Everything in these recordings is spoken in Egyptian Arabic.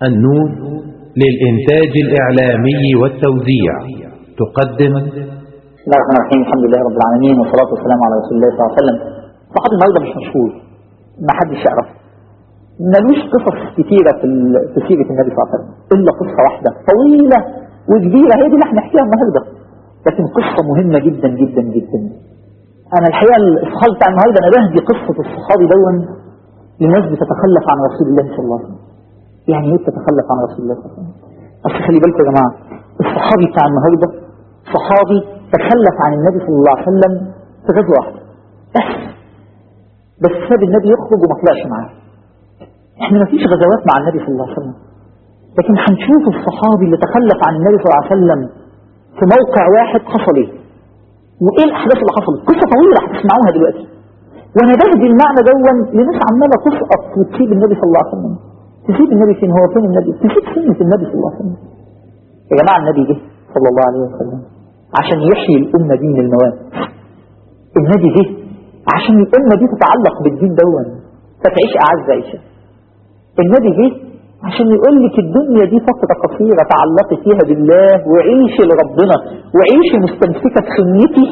النون للإنتاج الإعلامي والتوزيع تقدم بسم الله الرحمن الرحيم الحمد لله رب العالمين والصلاة والسلام على رسول الله صلى الله عليه وسلم صحابي النهارده مش مشهور ما حدش يعرف ملوش قصص كتيرة في ال- في سيرة النبي صلى الله عليه وسلم إلا قصة واحدة طويلة وكبيرة هي دي اللي احنا نحكيها النهارده لكن قصة مهمة جدا جدا جدا أنا الحقيقة الصحابي بتاع النهارده أنا بهدي قصة الصحابي دون لناس بتتخلف عن رسول الله صلى الله عليه وسلم يعني ايه بتتخلف عن رسول الله صلى الله عليه وسلم بس خلي بالكم يا جماعة الصحابي بتاع النهارده صحابي تخلف عن النبي صلى الله عليه وسلم في غزوة واحدة بس بس ساب النبي يخرج وما طلعش معاه احنا ما فيش غزوات مع النبي صلى الله عليه وسلم لكن هنشوف الصحابي اللي تخلف عن النبي صلى الله عليه وسلم في موقع واحد حصل ايه وايه الاحداث اللي حصلت قصة طويلة هتسمعوها دلوقتي وانا بهدي المعنى دون لناس عمالة تسقط وتسيب النبي صلى الله عليه وسلم تسيب النبي فين هو فين النبي تسيب سنة النبي صلى الله عليه وسلم يا جماعة النبي جه صلى الله عليه وسلم عشان يحيي الأمة دي من الموات النبي جه عشان الأمة دي تتعلق بالدين دون فتعيش أعز عيشة النبي جه عشان يقول لك الدنيا دي فترة قصيرة تعلقي فيها بالله وعيشي لربنا وعيشي مستمسكة بسنتي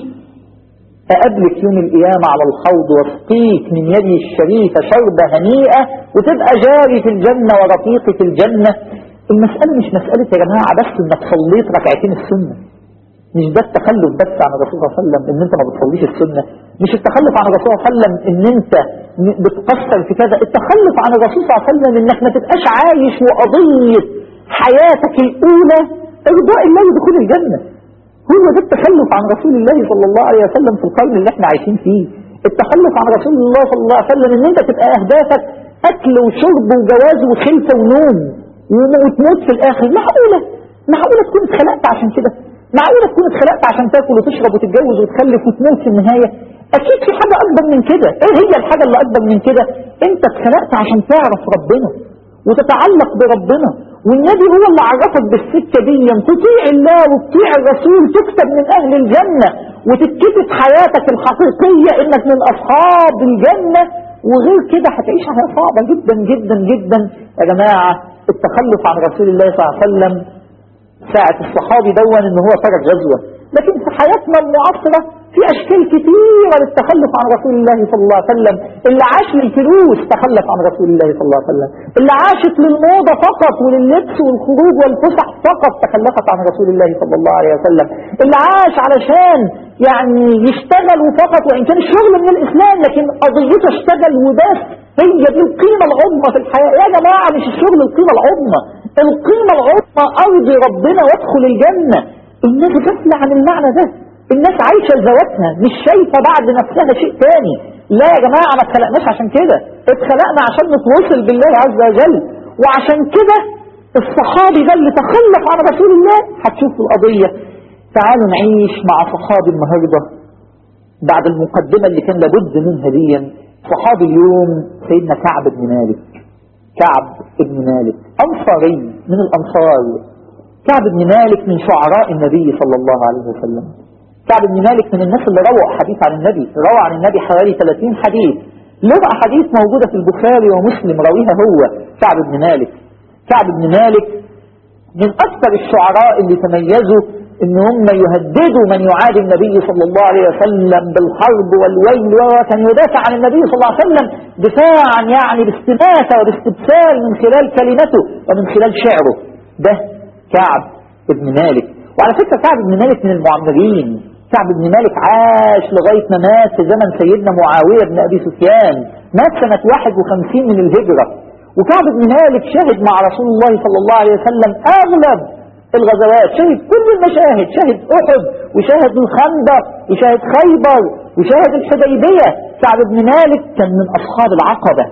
أقابلك يوم القيامة على الحوض واسقيك من يدي الشريفة شربة هنيئة وتبقى جاري في الجنة ورفيقي في الجنة المسألة مش مسألة يا جماعة بس انك صليت ركعتين السنة مش ده التخلف بس عن الرسول صلى الله عليه وسلم ان انت ما بتصليش السنة مش التخلف عن الرسول صلى الله عليه وسلم ان انت م- بتقصر في كذا التخلف عن الرسول صلى الله عليه وسلم انك ما تبقاش عايش وقضية حياتك الاولى ارضاء الله ودخول الجنة هو ده التخلف عن رسول الله صلى الله عليه وسلم في القرن اللي احنا عايشين فيه التخلف عن رسول الله صلى الله عليه وسلم ان انت تبقى اهدافك اكل وشرب وجواز وخلفة ونوم وتموت في الاخر معقولة معقولة تكون اتخلقت عشان كده معقولة تكون اتخلقت عشان تاكل وتشرب وتتجوز وتخلف وتموت في النهاية اكيد في حاجة اكبر من كده ايه هي الحاجة اللي اكبر من كده انت اتخلقت عشان تعرف ربنا وتتعلق بربنا والنبي هو اللي عرفك بالسكة دي تطيع الله وتطيع الرسول تكتب من اهل الجنة وتتكتب حياتك الحقيقية انك من اصحاب الجنة وغير كده هتعيش حياة صعبة جدا جدا جدا يا جماعة التخلف عن رسول الله صلى الله عليه وسلم ساعة الصحابي دون ان هو ترك غزوة لكن في حياتنا المعاصرة في اشكال كثيرة للتخلف عن رسول الله صلى الله عليه وسلم اللي عاش للفلوس تخلف عن رسول الله صلى الله عليه وسلم اللي عاشت للموضة فقط ولللبس والخروج والفسح فقط تخلفت عن رسول الله صلى الله عليه وسلم اللي عاش علشان يعني يشتغل فقط وان كان الشغل من الاسلام لكن قضيته اشتغل وبس هي دي القيمة العظمى في الحياة يا جماعة مش الشغل القيمة العظمى القيمة العظمى أرضي ربنا وادخل الجنة الناس غافلة عن المعنى ده الناس عايشة لذواتها مش شايفة بعد نفسها شيء تاني لا يا جماعة ما اتخلقناش عشان كده اتخلقنا عشان نتوصل بالله عز وجل وعشان كده الصحابي ده اللي تخلف عن رسول الله هتشوفوا القضية تعالوا نعيش مع صحابي النهارده بعد المقدمة اللي كان لابد منها ديا صحابي اليوم سيدنا كعب بن مالك كعب بن مالك أنصاري من الأنصار كعب بن مالك من شعراء النبي صلى الله عليه وسلم كعب بن مالك من الناس اللي روى حديث عن النبي روى عن النبي حوالي 30 حديث له أحاديث موجودة في البخاري ومسلم راويها هو كعب بن مالك كعب بن مالك من أكثر الشعراء اللي تميزوا ان هم يهددوا من يعادي النبي صلى الله عليه وسلم بالحرب والويل وكان يدافع عن النبي صلى الله عليه وسلم دفاعا يعني باستماتة وباستبسال من خلال كلمته ومن خلال شعره ده كعب بن مالك وعلى فكرة كعب بن مالك من المعمرين كعب بن مالك عاش لغاية ما مات في زمن سيدنا معاوية بن أبي سفيان مات سنة 51 من الهجرة وكعب بن مالك شهد مع رسول الله صلى الله عليه وسلم أغلب الغزوات شهد كل المشاهد شهد أحد وشاهد الخندق وشاهد خيبر وشاهد الحديبية كعب بن مالك كان من أصحاب العقبة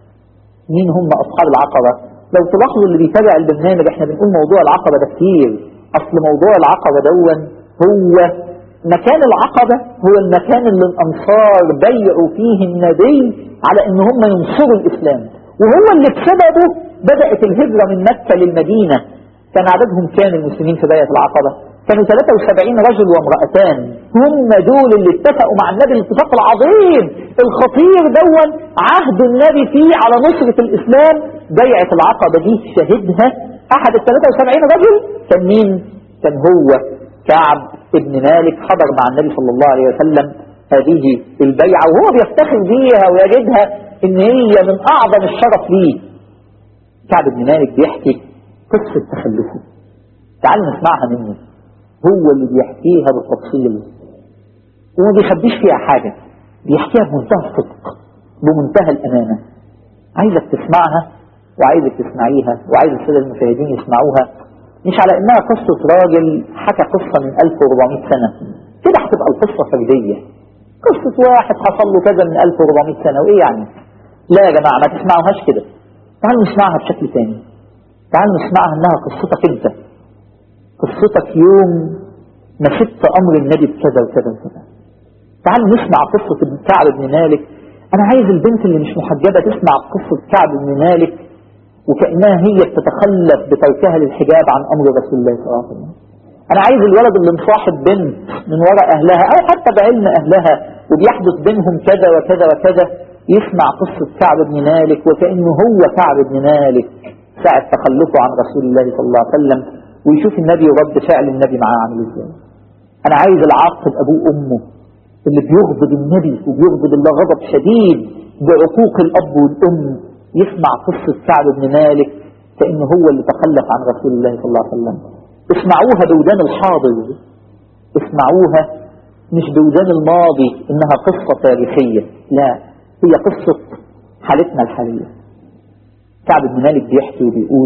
مين هم أصحاب العقبة لو تلاحظوا اللي بيتابع البرنامج احنا بنقول موضوع العقبة ده كتير أصل موضوع العقبة دون هو مكان العقبة هو المكان اللي الأنصار بيعوا فيه النبي على ان هم ينصروا الإسلام وهو اللي بسببه بدأت الهجرة من مكة للمدينة كان عددهم كام المسلمين في بيعة العقبة كانوا 73 رجل وامرأتان هم دول اللي اتفقوا مع النبي الاتفاق العظيم الخطير دون عهد النبي فيه على نصرة الإسلام بيعة العقبة دي شهدها أحد ال 73 رجل كان مين؟ كان هو كعب ابن مالك حضر مع النبي صلى الله عليه وسلم هذه البيعة وهو بيفتخر بيها ويجدها ان هي من اعظم الشرف ليه كعب بن مالك بيحكي قصة تخلفه تعالوا نسمعها منه هو اللي بيحكيها بالتفصيل وما بيخبيش فيها حاجة بيحكيها بمنتهى الصدق بمنتهى الأمانة عايزك تسمعها وعايزك تسمعيها وعايز السادة المشاهدين يسمعوها مش على انها قصة راجل حكى قصة من 1400 سنة كده هتبقى القصة فردية قصة واحد حصل له كذا من 1400 سنة وايه يعني لا يا جماعة ما تسمعوهاش كده تعالوا نسمعها بشكل تاني تعالوا نسمعها انها قصتك انت قصتك يوم ما سبت امر النبي بكذا وكذا وكذا تعالوا نسمع قصة ابن كعب بن مالك انا عايز البنت اللي مش محجبة تسمع قصة كعب بن مالك وكأنها هي بتتخلف بتركها للحجاب عن امر رسول الله صلى الله عليه وسلم انا عايز الولد اللي مصاحب بنت من وراء اهلها او حتى بعلم اهلها وبيحدث بينهم كذا وكذا وكذا يسمع قصة كعب بن مالك وكأنه هو كعب بن مالك ساعة تخلفه عن رسول الله صلى الله عليه وسلم ويشوف النبي ورد فعل النبي معاه عامل ازاي انا عايز العاق ابوه وامه اللي بيغضب النبي وبيغضب الله غضب شديد بعقوق الاب والام يسمع قصة كعب بن مالك كأنه هو اللي تخلف عن رسول الله صلى الله عليه وسلم اسمعوها بودان الحاضر اسمعوها مش بودان الماضي انها قصة تاريخية لا هي قصة حالتنا الحالية كعب بن مالك بيحكي وبيقول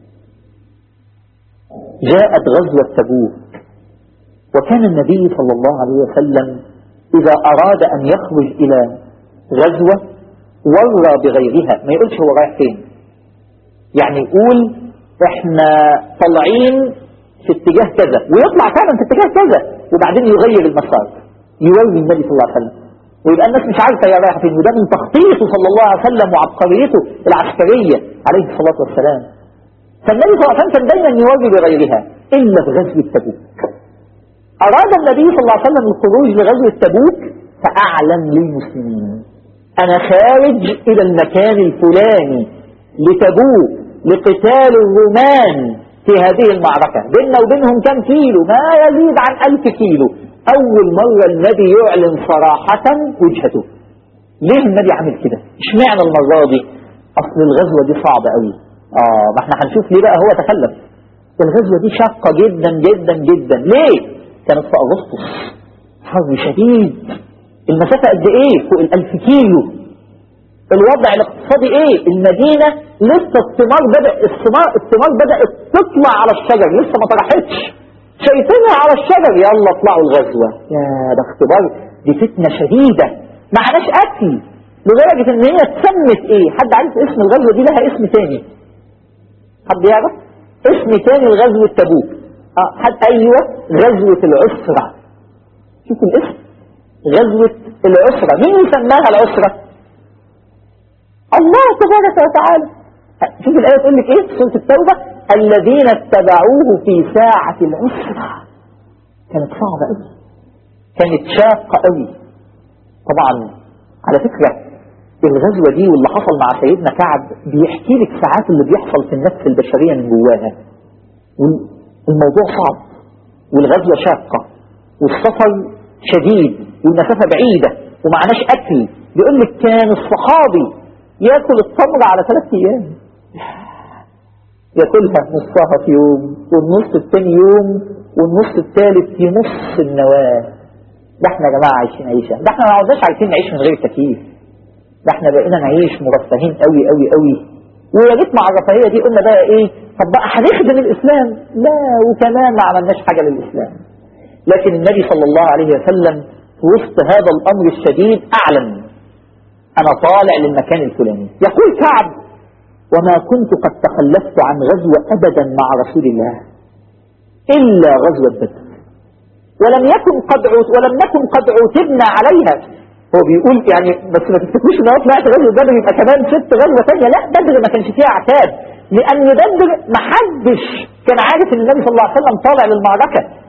جاءت غزوة تبوك وكان النبي صلى الله عليه وسلم إذا أراد أن يخرج إلى غزوة ورى بغيرها ما يقولش هو رايح فين يعني يقول احنا طالعين في اتجاه كذا ويطلع فعلا في اتجاه كذا وبعدين يغير المسار يوري النبي صلى الله عليه وسلم ويبقى الناس مش عارفه هي رايحه فين وده من تخطيطه صلى الله عليه وسلم وعبقريته العسكريه عليه الصلاه والسلام فالنبي صلى الله عليه وسلم كان دايما يوري بغيرها الا بغزوه تبوك اراد النبي صلى الله عليه وسلم الخروج لغزوه تبوك فاعلن للمسلمين انا خارج الى المكان الفلاني لتبوك لقتال الرومان في هذه المعركة بيننا وبينهم كم كيلو ما يزيد عن ألف كيلو أول مرة النبي يعلن صراحة وجهته ليه النبي عمل كده اشمعنى المرة دي أصل الغزوة دي صعبة قوي آه ما احنا هنشوف ليه بقى هو تخلف الغزوة دي شاقة جدا جدا جدا ليه كانت في أغسطس حر شديد المسافة قد ايه فوق الألف كيلو الوضع الاقتصادي ايه المدينة لسه الثمار بدأ الثمار الثمار بدأت تطلع على الشجر لسه ما طرحتش شايفينها على الشجر يلا اطلعوا الغزوة يا ده اختبار دي فتنة شديدة ما عناش اكل لدرجة ان هي اتسمت ايه حد عارف اسم الغزوة دي لها اسم تاني حد يعرف اسم تاني لغزوة تبوك اه حد ايوه غزوة العسرة شوفوا الاسم غزوة العسرة مين يسماها العسرة الله تبارك وتعالى شوف الآية تقول لك ايه في سورة التوبة الذين اتبعوه في ساعة العسرة كانت صعبة قوي كانت شاقة قوي طبعا على فكرة الغزوة دي واللي حصل مع سيدنا كعب بيحكي لك ساعات اللي بيحصل في النفس البشرية من جواها والموضوع صعب والغزوة شاقة والسفر شديد والمسافة بعيدة ومعناش أكل بيقول لك كان الصحابي ياكل التمر على ثلاث أيام ياكلها نصها في يوم والنص الثاني يوم والنص الثالث في نص النواة ده احنا يا جماعة عايشين عيشة ده احنا ما عاوزناش عايزين نعيش من غير تكييف ده احنا بقينا نعيش مرفهين قوي قوي قوي ويا ريت مع الرفاهية دي قلنا بقى ايه طب بقى هنخدم الاسلام لا وكمان ما عملناش حاجة للاسلام لكن النبي صلى الله عليه وسلم في وسط هذا الامر الشديد اعلن انا طالع للمكان الفلاني يقول كعب وما كنت قد تخلفت عن غزوة ابدا مع رسول الله الا غزوة بدر ولم يكن قد عوت ولم نكن قد عوتبنا عليها هو بيقول يعني بس ما تفتكروش ان انا طلعت غزوه بدر يبقى كمان ست غزوه ثانيه لا بدر ما كانش فيها عتاب لان بدر ما حدش كان عارف ان النبي صلى الله عليه وسلم طالع للمعركه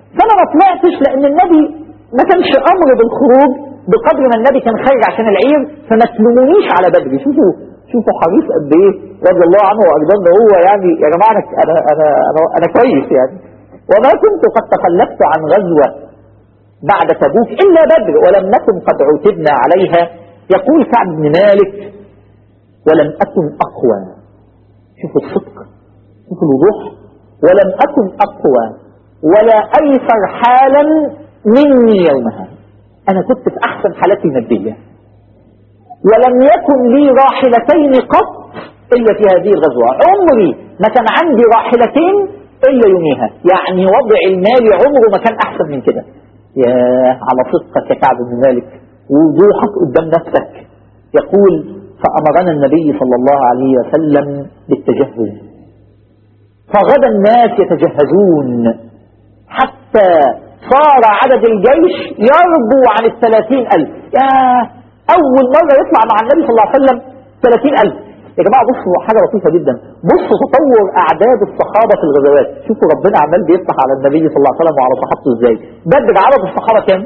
فانا ما طلعتش لان النبي ما كانش امر بالخروج بقدر ما النبي كان خارج عشان العير فما تلومونيش على بدري شوفوا شوفوا حريص قد ايه رضي الله عنه وارضاه ان هو يعني يا جماعه انا انا انا انا, أنا كويس يعني وما كنت قد تخلفت عن غزوه بعد تبوك الا بدر ولم نكن قد عتبنا عليها يقول كعب بن مالك ولم اكن اقوى شوفوا الصدق شوفوا الوضوح ولم اكن اقوى ولا ايسر حالا مني يومها انا كنت في احسن حالاتي الماديه ولم يكن لي راحلتين قط الا في هذه الغزوه عمري ما كان عندي راحلتين الا يوميها يعني وضع المال عمره ما كان احسن من كده يا على صدقك يا كعب بن مالك ووضوحك قدام نفسك يقول فامرنا النبي صلى الله عليه وسلم بالتجهز فغدا الناس يتجهزون حتى صار عدد الجيش يربو عن الثلاثين ألف يا أول مرة يطلع مع النبي صلى الله عليه وسلم ثلاثين ألف يا جماعة بصوا حاجة لطيفة جدا بصوا تطور أعداد الصحابة في الغزوات شوفوا ربنا عمال بيفتح على النبي صلى الله عليه وسلم وعلى صحابته إزاي بدر عدد الصحابة كام؟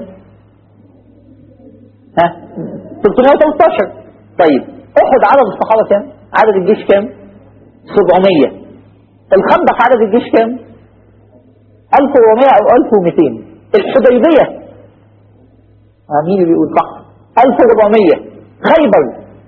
ها 313 طيب احد عدد الصحابة كام؟ عدد الجيش كام؟ 700 الخندق عدد الجيش كام؟ 1400 أو 1200 الحديبية آه مين اللي بيقول صح 1400 خيبر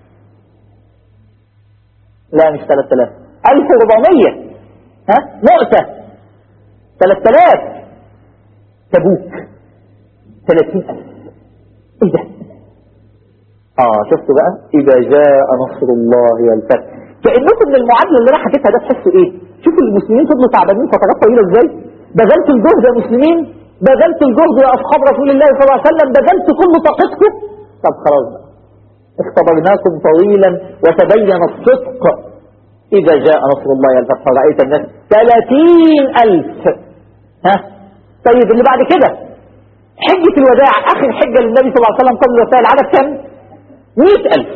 لا مش 3000 1400 ها مؤتة 3000 تبوك 30000 ايه ده اه شفتوا بقى اذا جاء نصر الله والفتح كانكم من المعادله اللي انا حكيتها ده تحسوا ايه شوفوا المسلمين فضلوا تعبانين فترات طويله ازاي بذلت الجهد يا مسلمين بذلت الجهد يا اصحاب رسول الله صلى الله عليه وسلم بذلت كل طاقتكم طب خلاص بقى اختبرناكم طويلا وتبين الصدق إذا جاء نصر الله والفتح رأيت الناس ثلاثين ألف ها طيب اللي بعد كده حجة الوداع آخر حجة للنبي صلى الله عليه وسلم قبل الوفاة العدد كم؟ مئة ألف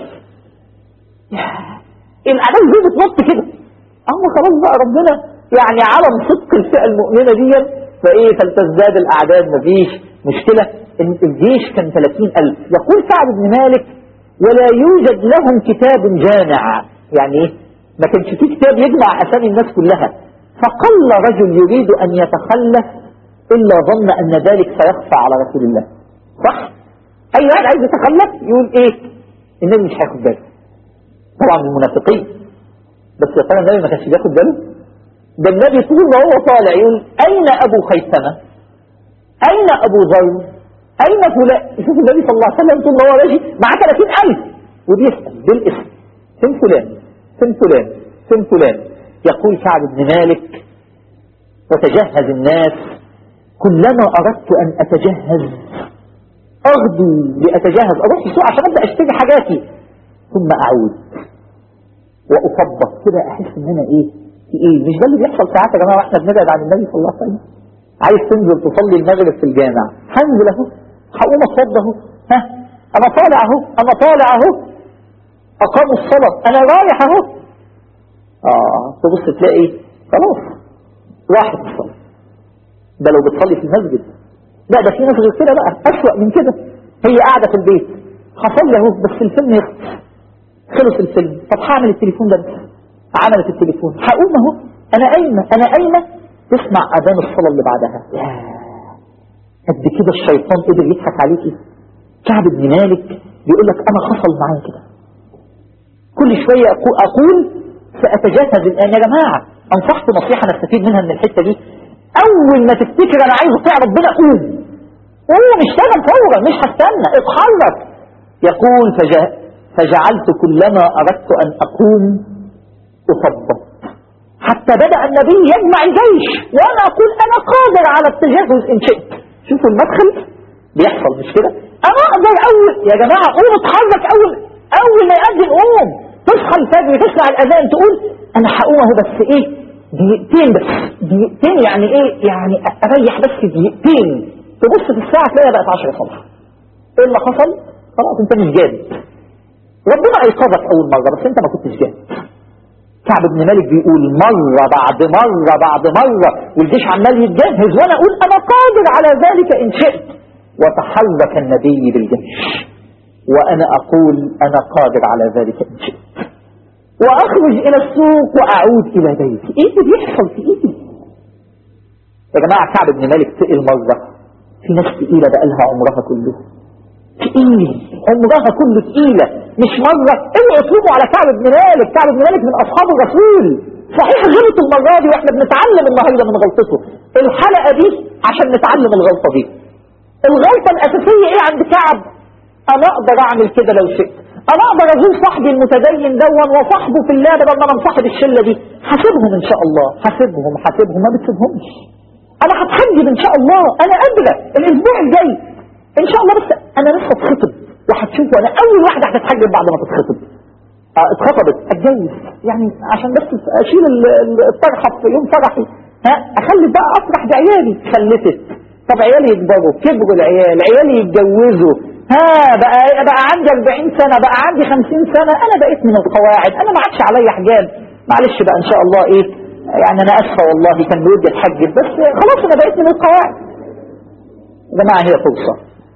الأعداد دي بتنط كده أما خلاص بقى ربنا يعني علم صدق الفئة المؤمنة دي فإيه فلتزداد الأعداد مفيش مشكلة إن الجيش كان 30 ألف يقول كعب بن مالك ولا يوجد لهم كتاب جامع يعني إيه ما كانش فيه كتاب يجمع أسامي الناس كلها فقل رجل يريد أن يتخلف إلا ظن أن ذلك سيخفى على رسول الله صح؟ أي واحد عايز يتخلف يقول إيه النبي مش هياخد باله طبعا المنافقين بس يا ترى النبي ما كانش بياخد باله ده النبي طول ما هو طالع يقول أين أبو خيثمة أين أبو ذر أين فلان شوف النبي صلى الله عليه وسلم طول ما هو ماشي معاه 30000 وبيسأل بالاسم فين فلان فين فلان فين فلان يقول كعب بن مالك وتجهز الناس كلما أردت أن أتجهز أغدو لأتجهز أروح السوق عشان أبدأ أشتري حاجاتي ثم أعود وأفضل كده أحس إن أنا إيه في إيه مش ده اللي بيحصل ساعات يا جماعة وإحنا بنبعد عن النبي صلى الله عليه وسلم عايز تنزل تصلي المغرب في الجامع هنزل أهو هقوم أصد أهو ها أنا طالع أهو أنا طالع أهو أقاموا الصلاة أنا رايح أهو آه تبص تلاقي خلاص راحت الصلاة ده لو بتصلي في المسجد لا ده في ناس غير كده بقى أسوأ من كده هي قاعدة في البيت هصلي أهو بس الفيلم يخلص خلص الفيلم طب هعمل التليفون ده بس عملت التليفون هقوم أهو أنا قايمة أنا قايمة تسمع أذان الصلاة اللي بعدها قد كده الشيطان قدر يضحك عليكي كعب بن مالك بيقول لك أنا حصل معايا كده كل شوية أقول, أقول سأتجهز الآن يا جماعة أنصحت نصيحة نستفيد منها من الحتة دي أول ما تفتكر أنا عايز أطيع ربنا قوم قوم اشتغل فورا مش هستنى اتحرك يقول فجه فجعلت كلما أردت أن أقوم أثبط حتى بدأ النبي يجمع الجيش وأنا أقول أنا قادر على التجهز إن شئت شوفوا المدخل بيحصل مش كده أنا أقدر أول يا جماعة قوم اتحرك أول أول ما يأذن قوم تصحى الفجر تسمع الأذان تقول أنا هقوم أهو بس إيه دقيقتين بس دقيقتين يعني إيه يعني أريح بس دقيقتين تبص في الساعة تلاقيها بقت 10 صبح إيه اللي حصل؟ خلاص أنت مش جاد ربنا أيقظك أول مرة بس أنت ما كنتش جاد كعب بن مالك بيقول مرة بعد مرة بعد مرة والجيش عمال يتجهز وانا اقول انا قادر على ذلك ان شئت وتحرك النبي بالجيش وانا اقول انا قادر على ذلك ان شئت واخرج الى السوق واعود الى بيتي ايه اللي بيحصل في ايدي يا جماعة كعب بن مالك تقل مرة في ناس تقيلة بقالها عمرها كله تقيل عمرها كله تقيلة مش مرة اوعوا تلوموا على كعب بن مالك كعب بن مالك من اصحاب الرسول صحيح غلط المرة دي واحنا بنتعلم النهارده من غلطته الحلقة دي عشان نتعلم الغلطة دي الغلطة الأساسية ايه عند كعب انا اقدر اعمل كده لو شئت انا اقدر ازور صاحبي المتدين دون وصاحبه في الله بدل ما انا مصاحب الشلة دي حاسبهم ان شاء الله حاسبهم حاسبهم ما بتسيبهمش انا هتحجب ان شاء الله انا قادرة الاسبوع الجاي ان شاء الله بس انا لسه اتخطب وهتشوفوا انا اول واحدة هتتحجب بعد ما تتخطب اه اتخطبت اتجوز يعني عشان بس اشيل ال- ال- الطرحة في يوم فرحي ها اخلي بقى افرح بعيالي خلفت طب عيالي يكبروا كبروا العيال عيالي يتجوزوا ها بقى بقى عندي 40 سنة بقى عندي 50 سنة انا بقيت من القواعد انا ما عادش عليا حجاب معلش بقى ان شاء الله ايه يعني انا اسفة والله كان بودي اتحجب بس خلاص انا بقيت من القواعد يا جماعة هي فرصة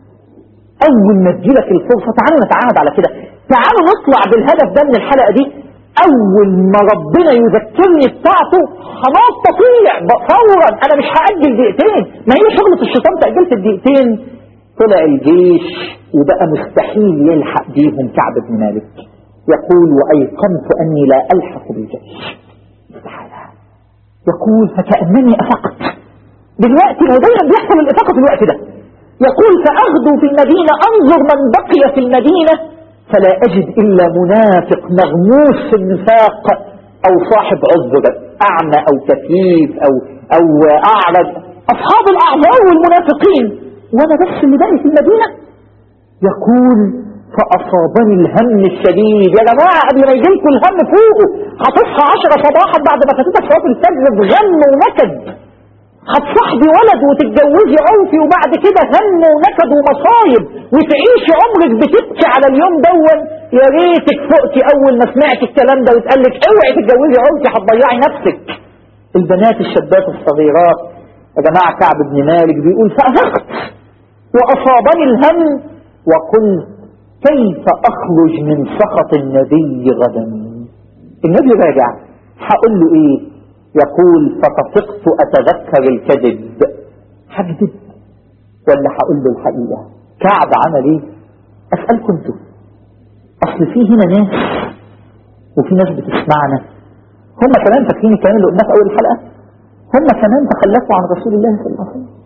اول ما تجيلك الفرصة تعالوا نتعاهد على كده تعالوا نطلع بالهدف ده من الحلقة دي اول ما ربنا يذكرني بتاعته هموت تطيع فورا انا مش هأجل دقيقتين ما هي شغلة الشيطان تأجلت الدقيقتين طلع الجيش وبقى مستحيل يلحق بيهم كعب بن مالك يقول وايقنت اني لا الحق بالجيش استحالة يقول فكأنني افقت دلوقتي هو دايما بيحصل الافاقة في الوقت ده يقول فأغدو في المدينة أنظر من بقي في المدينة فلا أجد إلا منافق مغموس في النفاق أو صاحب عذر أعمى أو كفيف أو, أو أعرج أصحاب الأعذار والمنافقين وأنا بس اللي باقي في المدينة يقول فأصابني الهم الشديد يا جماعة قبل ما يجيلكوا الهم فوقه هتصحى عشرة صباحا بعد ما فاتتك صلاة الفجر بغم ونكد هتصاحبي ولد وتتجوزي عرفي وبعد كده هم ونكد ومصايب وتعيشي عمرك بتبكي على اليوم دون يا ريتك فقتي اول ما سمعت الكلام ده وتقال لك اوعي تتجوزي عرفي هتضيعي نفسك البنات الشابات الصغيرات يا جماعة كعب بن مالك بيقول فأفقت وأصابني الهم وقلت كيف أخرج من سخط النبي غدا النبي راجع هقول له ايه يقول فطفقت أتذكر الكذب هكذب ولا هقول له الحقيقة كعب عمل ايه أسألكم انتوا أصل في هنا ناس وفي ناس بتسمعنا هم كمان فاكرين الكلام اللي قلناه في أول الحلقة هم كمان تخلفوا عن رسول الله صلى الله عليه وسلم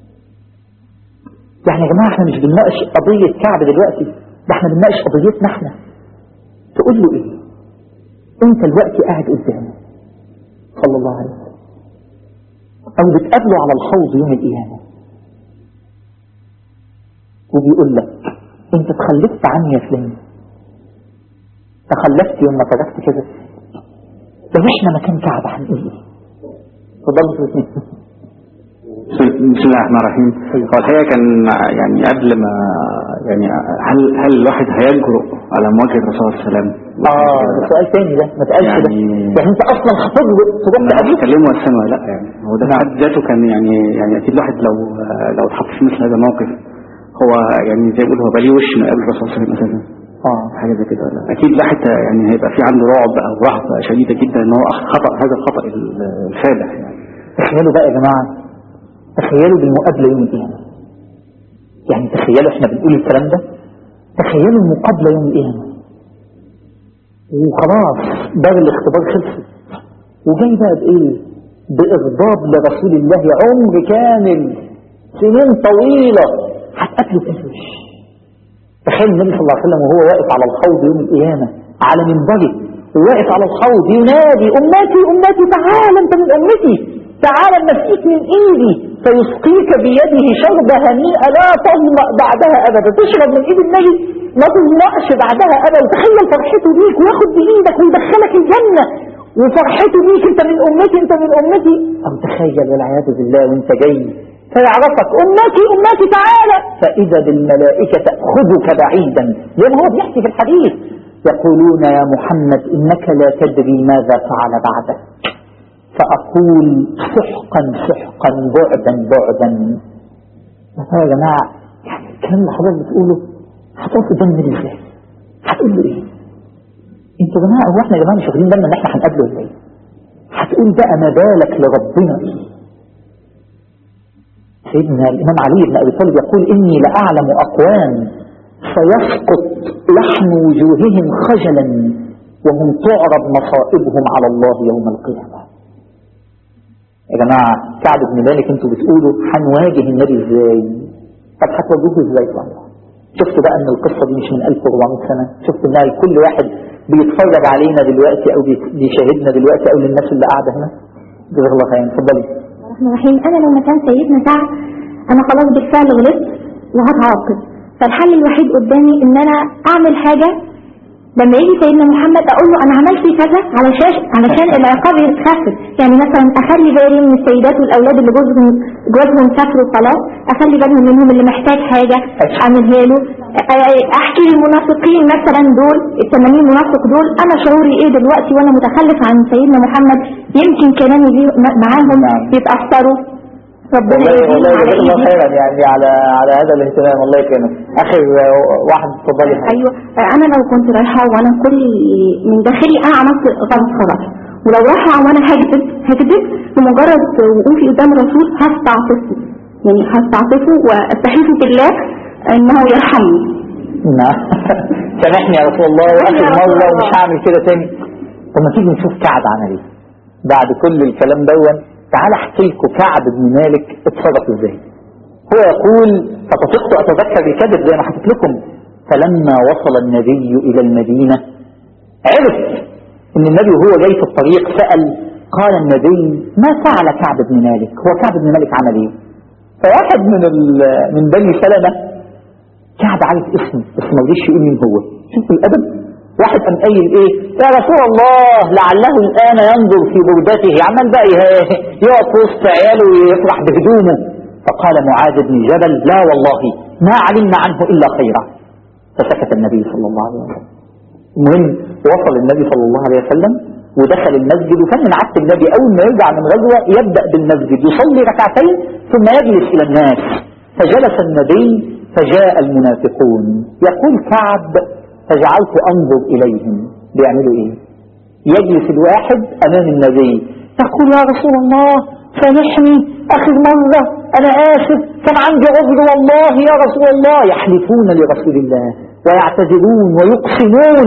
يعني يا جماعة احنا مش بنناقش قضية كعب دلوقتي ده احنا بنناقش قضيتنا احنا تقول له ايه انت الوقت قاعد قدامه صلى الله عليه وسلم او بتقابله على الحوض يوم القيامة وبيقول لك انت تخلفت عني يا فلان تخلفت يوم ما تركت كذا لو احنا مكان كعب هنقول ايه تفضلوا في الاثنين بسم الله الرحمن الرحيم هو الحقيقة كان يعني قبل ما يعني هل هل الواحد هيجرؤ على مواجهة الرسول صلى الله عليه وسلم اه ده سؤال تاني ده ما تقالش ده يعني- يعني انت اصلا هتجرؤ تروح انا تقابله بتكلمه اساسا ولا لا يعني هو ده في حد ذاته كان يعني يعني اكيد الواحد لو لو اتحط في مثل هذا الموقف هو يعني زي ما بيقول هو بقى ليه وش من قبل الرسول صلى الله عليه وسلم اساسا اه حاجه زي كده ولا اكيد الواحد يعني هيبقى في عنده رعب او رهبه شديده جدا ان هو خطا هذا الخطا الفادح يعني تخيلوا بقى يا جماعة تخيلوا بالمقابلة يوم القيامة يعني تخيلوا احنا بنقول الكلام ده تخيلوا المقابلة يوم القيامة وخلاص دار الاختبار خلصت وجاي بقى بايه بإغضاب لرسول الله عمر كامل سنين طويلة هتقابله بإيش تخيل النبي صلى الله عليه وسلم وهو واقف على الحوض يوم القيامة على منبره وواقف على الحوض ينادي أمتي أمتي تعال أنت من أمتي تعال نسقيك من إيدي فيسقيك بيده شرب هنيئة لا تظمأ بعدها أبدا تشرب من إيد النبي ما تظمأش بعدها أبدا تخيل فرحته بيك وياخد بإيدك ويدخلك الجنة وفرحته بيك أنت من أمتي أنت من أمتي أو تخيل والعياذ بالله وأنت جاي فيعرفك أمتي أمتي تعالى فإذا بالملائكة تأخذك بعيدا زي ما هو بيحكي في الحديث يقولون يا محمد إنك لا تدري ماذا فعل بعدك فأقول سحقا سحقا بعدا بعدا يا جماعة يعني الكلام اللي حضرتك بتقوله هتقف قدام النبي ازاي؟ هتقول له ايه؟ انتوا يا جماعة هو احنا يا جماعة مش واخدين بالنا ان احنا هنقابله ولا ايه؟ هتقول بقى ما بالك لربنا سيدنا الإمام علي بن أبي طالب يقول إني لأعلم أقوام سيسقط لحم وجوههم خجلا وهم تعرض مصائبهم على الله يوم القيامة يا جماعة كعب بن مالك انتوا بتقولوا هنواجه النبي ازاي طب هتواجهوه ازاي طبعا شفتوا بقى ان القصة دي مش من 1400 سنة شفتوا انها لكل واحد بيتفرج علينا دلوقتي او بيشاهدنا دلوقتي او للناس اللي قاعدة هنا جزاك الله خير اتفضلي الرحمن الرحيم انا لو مكان سيدنا سعد انا خلاص بالفعل غلطت وهتعاقب فالحل الوحيد قدامي ان انا اعمل حاجة لما يجي سيدنا محمد اقول له انا عملت كذا علشان علشان العقاب يتخفف يعني مثلا اخلي بالي من السيدات والاولاد اللي جوزهم جوزهم سافروا خلاص اخلي بالي منهم اللي محتاج حاجه اعملها له احكي للمنافقين مثلا دول ال 80 منافق دول انا شعوري ايه دلوقتي وانا متخلف عن سيدنا محمد يمكن كلامي ليه- معاهم يتاثروا ربنا والله والله يهديهم على جزاك الله ايدي خيرا يعني على على هذا الاهتمام الله يكرمك اخر واحد اتفضلي ايوه انا لو كنت رايحه وانا كل من داخلي انا عملت غلط خلاص ولو رايحه وانا هكذب هكذب بمجرد وقوفي قدام الرسول هستعطفه يعني هستعطفه واستحيفه بالله انه يرحمني نعم سامحني يا رسول الله واخر يا رسول مره الله. ومش هعمل كده تاني طب ما تيجي نشوف كعب عمل ايه بعد كل الكلام دون تعال احكي لكم كعب بن مالك اتصرف ازاي هو يقول فطفقت اتذكر الكذب زي ما حكيت لكم فلما وصل النبي الى المدينه عرف ان النبي وهو جاي في الطريق سال قال النبي ما فعل كعب بن مالك هو كعب بن مالك عمل ايه فواحد من ال- من بني سلمه كعب عارف اسمه بس ما رضيش يقول مين هو شوفوا الادب واحد قام قايل ايه يا رسول الله لعله الان ينظر في بردته عمال بقى يه- يقف وسط عياله ويفرح بهدومه فقال معاذ بن جبل لا والله ما علمنا عنه الا خيرا فسكت النبي صلى الله عليه وسلم المهم وصل النبي صلى الله عليه وسلم ودخل المسجد وكان من عادة النبي أول ما يرجع من غزوة يبدأ بالمسجد يصلي ركعتين ثم يجلس إلى الناس فجلس النبي فجاء المنافقون يقول كعب فجعلت أنظر إليهم بيعملوا إيه يجلس الواحد أمام النبي يقول يا رسول الله سامحني آخر مرة أنا آسف كان عندي عذر والله يا رسول الله يحلفون لرسول الله ويعتذرون ويقسمون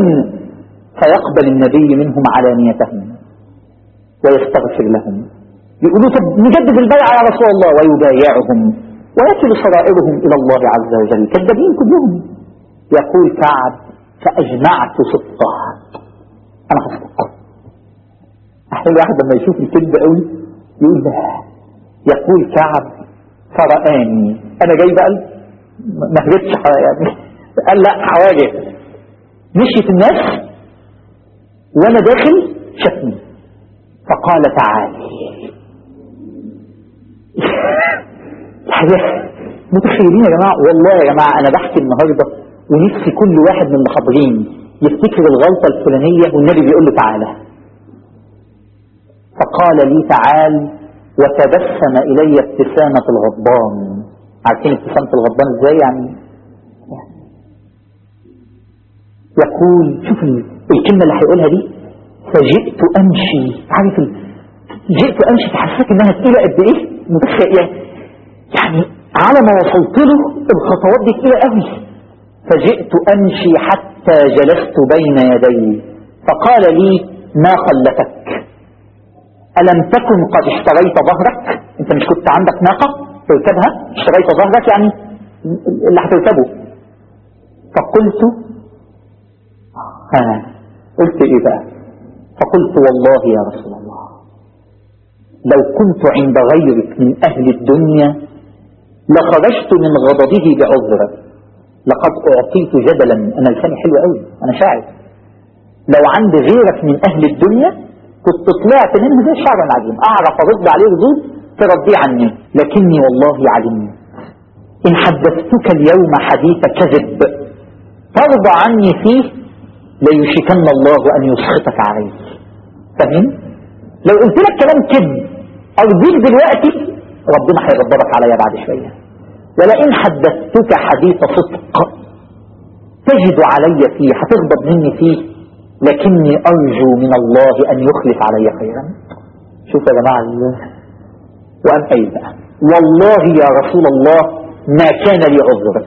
فيقبل النبي منهم علانيتهم ويستغفر لهم يقولوا طب نجدد البيعة يا رسول الله ويبايعهم ويصل سرائرهم إلى الله عز وجل كذابين كلهم يقول كعب فأجمعت صدقه أنا هصدق أحيانا الواحد لما يشوف الكذب قوي يقول لا يقول كعب فرآني أنا جاي بقى ما هربتش ح- يعني قال لا حواجه مشيت الناس وانا داخل شافني فقال تعالي حاجة متخيلين يا جماعة والله يا جماعة أنا بحكي النهاردة ونفسي كل واحد من المحاضرين يفتكر الغلطة الفلانية والنبي بيقول له تعالى فقال لي تعال وتبسم إلي ابتسامة الغضبان عارفين ابتسامة الغضبان ازاي يعني يقول شوف ال- الكلمة اللي هيقولها دي فجئت أمشي عارف ال... جئت أمشي تحسسك إنها تقيلة قد إيه متخيل يعني يعني على ما وصلت له الخطوات دي تقيلة قوي فجئت أمشي حتى جلست بين يديه فقال لي ما خلتك ألم تكن قد اشتريت ظهرك أنت مش كنت عندك ناقة تركبها اشتريت ظهرك يعني اللي هتركبه فقلت ها قلت ايه بقى فقلت والله يا رسول الله لو كنت عند غيرك من اهل الدنيا لخرجت من غضبه بعذر لقد اعطيت جدلا انا لساني حلو قوي انا شاعر لو عند غيرك من اهل الدنيا كنت طلعت منه زي الشعر العجيم اعرف ارد عليه ردود ترضيه عني لكني والله علمت ان حدثتك اليوم حديث كذب ترضى عني فيه ليوشكن الله أن يسخطك عليه فاهمين؟ لو قلت لك كلام كذب أرضيك دلوقتي ربنا هيغضبك عليا بعد شوية ولئن حدثتك حديث صدق تجد علي فيه هتغضب مني فيه لكني أرجو من الله أن يخلف علي خيرا شوف يا جماعة ال- وقام قايل بقى والله يا رسول الله ما كان لي عذر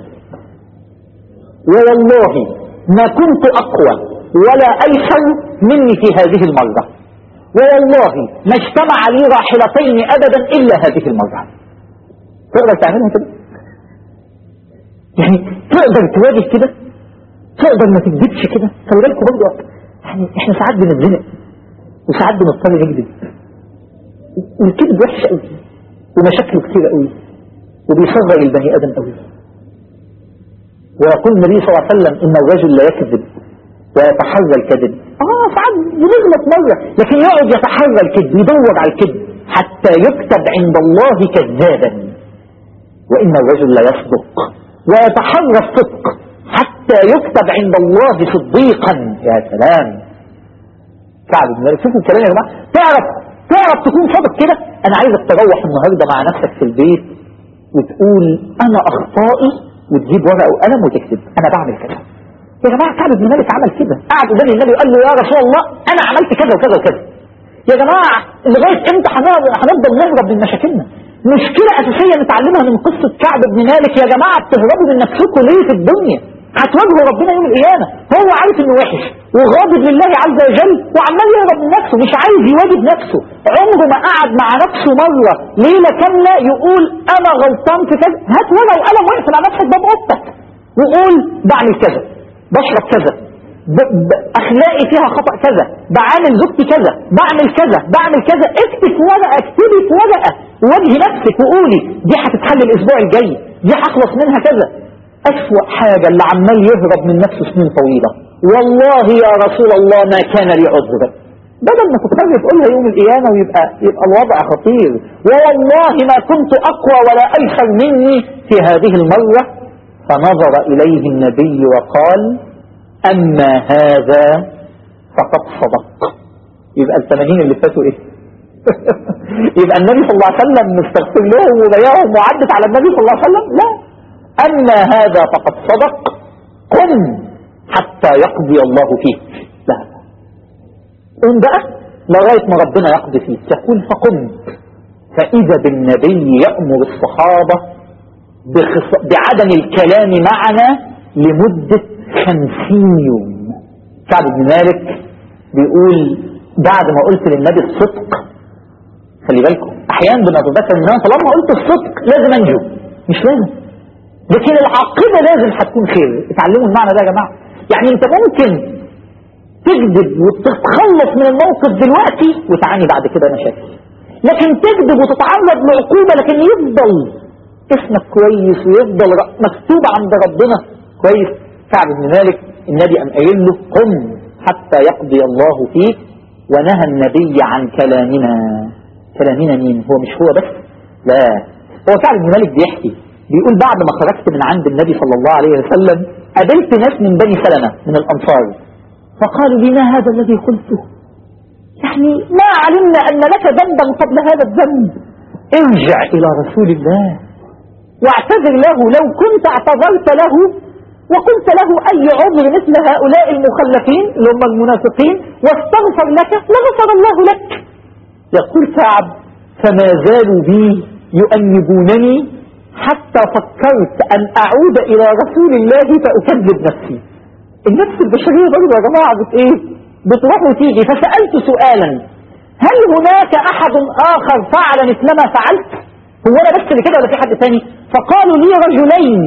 ووالله ما كنت أقوى ولا أيسر مني في هذه المرة ووالله ما اجتمع لي راحلتين أبدا إلا هذه المرة تقدر تعملها كده يعني تقدر تواجه كده تقدر ما تكذبش كده خلي بالكم برضه يعني احنا ساعات بنتزنق وساعات بنضطر نكذب والكذب وحش قوي ومشاكله كتير قوي وبيصغر البني ادم قوي ويقول النبي صلى الله عليه وسلم ان الرجل لا يكذب ويتحرى الكذب اه ساعات بنغلط مره لكن يقعد يتحرى الكذب يدور على الكذب حتى يكتب عند الله كذابا وان الرجل لا يصدق ويتحرى الصدق حتى يكتب عند الله صديقا يا سلام كعب بن مالك شوفوا الكلام يا جماعه تعرف تعرف تكون صادق كده انا عايزك تروح النهارده مع نفسك في البيت وتقول انا اخطائي وتجيب ورقه وقلم وتكتب انا بعمل كذا يا جماعه كعب بن مالك عمل كده قعد قدام النبي وقال له يا رسول الله انا عملت كذا وكذا وكذا يا جماعه لغايه امتى هنفضل هنفضل نهرب من مشاكلنا مشكله اساسيه نتعلمها من قصه كعب بن مالك يا جماعه بتهربوا من نفسكم ليه في الدنيا هتواجهوا ربنا يوم القيامه هو عارف انه وحش وغاضب لله عز وجل وعمال يهرب من نفسه مش عايز يواجه نفسه عمره ما قعد مع نفسه مره ليله كامله يقول انا غلطان في كذا هات ورقه وقلم واقفل على نفسك باب اوضتك وقول بعمل كذا بشرب كذا ب- ب- اخلاقي فيها خطا كذا بعامل زوجتي كذا بعمل كذا بعمل كذا اكتب في ورقه اكتبي في ورقه وواجهي نفسك وقولي دي هتتحل الاسبوع الجاي دي هخلص منها كذا اسوأ حاجه اللي عمال يهرب من نفسه سنين طويله والله يا رسول الله ما كان لي عذر بدل ما تضطر تقولها يوم القيامة ويبقى يبقى الوضع خطير ووالله ما كنت أقوى ولا أيسر مني في هذه المرة فنظر إليه النبي وقال أما هذا فقد صدق يبقى الثمانين اللي فاتوا إيه يبقى النبي صلى الله عليه وسلم مستغفر لهم وبيعهم وعدت على النبي صلى الله عليه وسلم لا أما هذا فقد صدق قم حتى يقضي الله فيك لا قم بقى لغاية ما ربنا يقضي فيك يقول فقمت فإذا بالنبي يأمر الصحابة بخص... بعدم الكلام معنا لمدة خمسين يوم كعب بن مالك بيقول بعد ما قلت للنبي الصدق خلي بالكم احيانا بنتذكر ان انا طالما قلت الصدق لازم انجو مش لازم لكن العاقبة لازم هتكون خير اتعلموا المعنى ده يا جماعة يعني انت ممكن تكذب وتتخلص من الموقف دلوقتي وتعاني بعد كده مشاكل لكن تكذب وتتعرض لعقوبة لكن يفضل اسمك كويس ويفضل ر- مكتوب عند ربنا كويس كعب بن مالك النبي قام قايل له قم حتى يقضي الله فيك ونهى النبي عن كلامنا كلامنا مين هو مش هو بس لا هو كعب بن مالك بيحكي بيقول بعد ما خرجت من عند النبي صلى الله عليه وسلم قابلت ناس من بني سلمة من الأنصار فقالوا لي ما هذا الذي قلته يعني ما علمنا أن لك ذنبا قبل هذا الذنب ارجع إلى رسول الله واعتذر له لو كنت اعتذرت له وقلت له أي عذر مثل هؤلاء المخلفين اللي هم المنافقين واستغفر لك لغفر الله لك يقول كعب فما زالوا بي يؤنبونني حتى فكرت أن أعود إلى رسول الله فأكذب نفسي النفس البشرية برضه يا جماعة بت إيه؟ بتروح وتيجي فسألت سؤالا هل هناك أحد آخر فعل مثل ما فعلت؟ هو أنا بس اللي كده ولا في حد تاني؟ فقالوا لي رجلين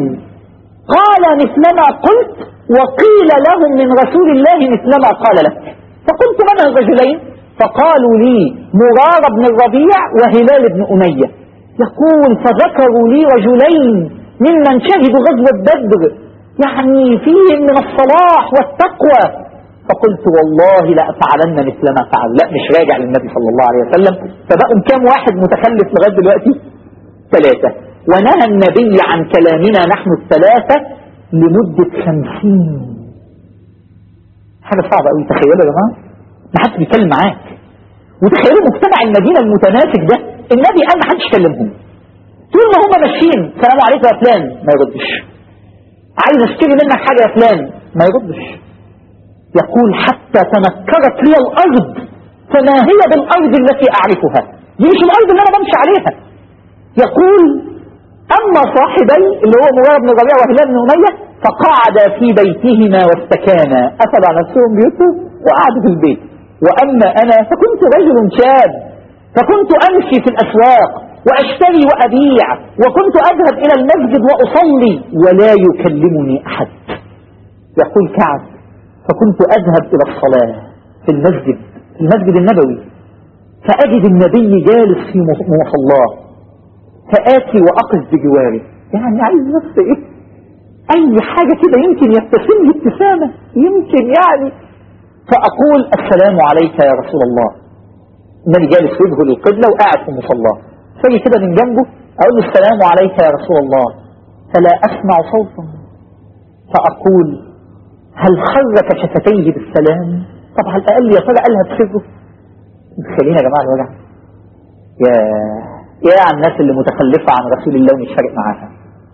قال مثل ما قلت وقيل لهم من رسول الله مثل ما قال لك فقلت من الرجلين؟ فقالوا لي مرار بن الربيع وهلال بن أمية يقول فذكروا لي رجلين ممن شهدوا غزوة بدر يعني فيهم من الصلاح والتقوى فقلت والله لأفعلن مثل ما فعل لا مش راجع للنبي صلى الله عليه وسلم فبقوا كام واحد متخلف لغاية دلوقتي ثلاثة ونهى النبي عن كلامنا نحن الثلاثة لمدة خمسين حاجة صعبة قوي تخيلوا يا جماعة ما حدش بيتكلم معاك وتخيلوا مجتمع المدينة المتناسق ده النبي قال ما حدش يكلمهم طول ما هم ماشيين السلام عليكم يا فلان ما يردش عايز اشتري منك حاجة يا فلان ما يردش يقول حتى تنكرت لي الأرض فما هي بالأرض التي أعرفها دي مش الأرض اللي أنا بمشي عليها يقول أما صاحبي اللي هو مرار بن ربيع وهلال بن أمية فقعدا في بيتهما واستكانا أخذ على نفسهم بيوتهم وقعدوا في البيت وأما أنا فكنت رجل شاب فكنت أمشي في الأسواق وأشتري وأبيع وكنت أذهب إلى المسجد وأصلي ولا يكلمني أحد يقول كعب فكنت أذهب إلى الصلاة في المسجد في المسجد النبوي فأجد النبي جالس في مصلاه فآتي وأقف بجواره يعني عايز بس إيه أي حاجة كده يمكن يبتسم لي ابتسامة يمكن يعني فأقول السلام عليك يا رسول الله النبي جالس وجهه للقبلة وقاعد في مصلاه فاجي كده من جنبه أقول له السلام عليك يا رسول الله فلا أسمع صوتا فأقول هل حرك شفتيه بالسلام طب على الأقل يا ترى قالها بسره خلينا يا جماعة الوجع يا يا على الناس اللي متخلفة عن رسول الله ومش فارق معاها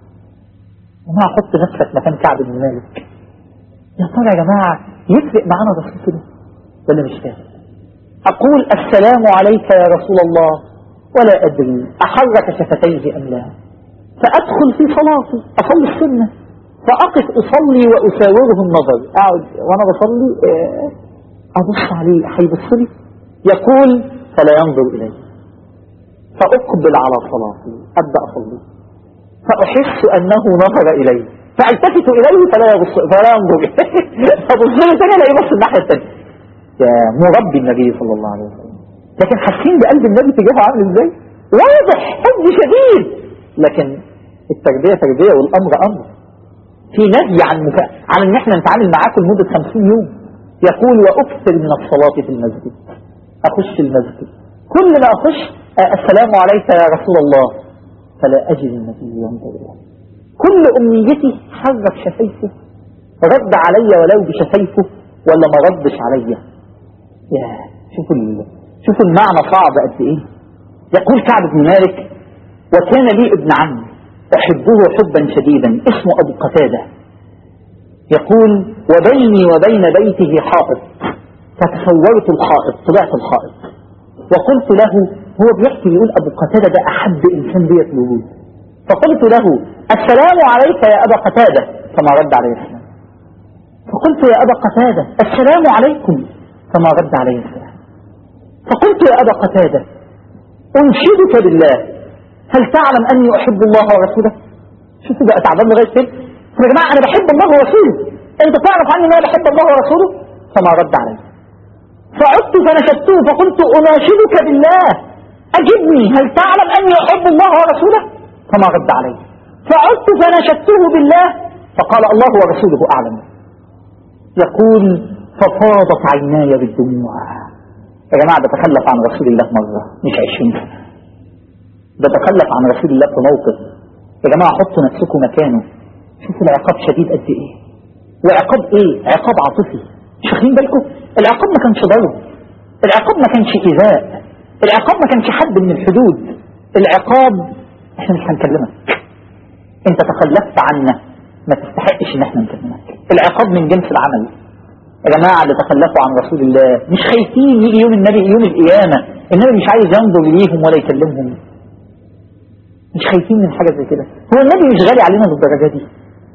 وما حط نفسك مكان كعب بن مالك يا ترى يا جماعة يفرق معانا الرسول كده ولا مش فاهم أقول السلام عليك يا رسول الله ولا أدري أحرك شفتيه أم لا فأدخل في صلاتي أصلي السنة فأقف أصلي وأساوره النظر أقعد وأنا بصلي أبص عليه هيبص لي يقول فلا ينظر إلي فأقبل على صلاتي أبدأ أصلي فأحس أنه نظر إلي فالتفت إليه فلا يبص فلا ينظر فبص له ثاني لا يبص الناحية الثانية يا مربي النبي صلى الله عليه وسلم لكن حاسين بقلب النبي تجاهه عامل ازاي واضح حب شديد لكن التربية تربية والأمر أمر في نهي عن مكا... عن ان احنا نتعامل معاكم لمدة 50 يوم يقول وأكثر من الصلاة في المسجد أخش المسجد كل ما أخش السلام عليك يا رسول الله فلا أجد النبي ينظر إليه كل أمنيتي حرك شفيفه رد علي ولو بشفيفه ولا ما ردش علي يا شوفوا ال... شوفوا المعنى صعب قد ايه يقول كعب بن مالك وكان لي ابن عم أحبه حبا شديدا اسمه أبو قتادة يقول وبيني وبين بيته حائط فتصورت الحائط طلعت الحائط وقلت له هو بيحكي يقول أبو قتادة ده أحب إنسان بيت الوجود فقلت له السلام عليك يا أبا قتادة فما رد عليه السلام فقلت يا أبا قتادة السلام عليكم فما رد عليه السلام فقلت يا أبا قتادة أنشدك بالله هل تعلم أني أحب الله ورسوله شوفوا بقى تعبان لغاية فين يا جماعة أنا بحب الله ورسوله أنت تعرف عني أن أنا بحب الله ورسوله فما رد عليه فعدت فنشدته فقلت أناشدك بالله أجبني هل تعلم أني أحب الله ورسوله فما رد عليه فعدت فنشدته بالله فقال الله ورسوله أعلم يقول ففاضت عيناي بالدموع يا جماعة بتخلف عن رسول الله مرة مش عشرين سنة بتخلف عن رسول الله في موقف يا جماعة حطوا نفسكم مكانه شوفوا العقاب شديد قد ايه وعقاب ايه عقاب عاطفي مش واخدين بالكم العقاب ما كانش ضرب العقاب ما كانش ايذاء العقاب ما كانش حد من الحدود العقاب احنا مش هنكلمك انت تخلفت عنا ما تستحقش ان احنا نكلمك العقاب من جنس العمل يا جماعة اللي تخلفوا عن رسول الله مش خايفين يجي يوم النبي يوم القيامة النبي مش عايز ينظر ليهم ولا يكلمهم مش خايفين من حاجة زي كده هو النبي مش غالي علينا بالدرجة دي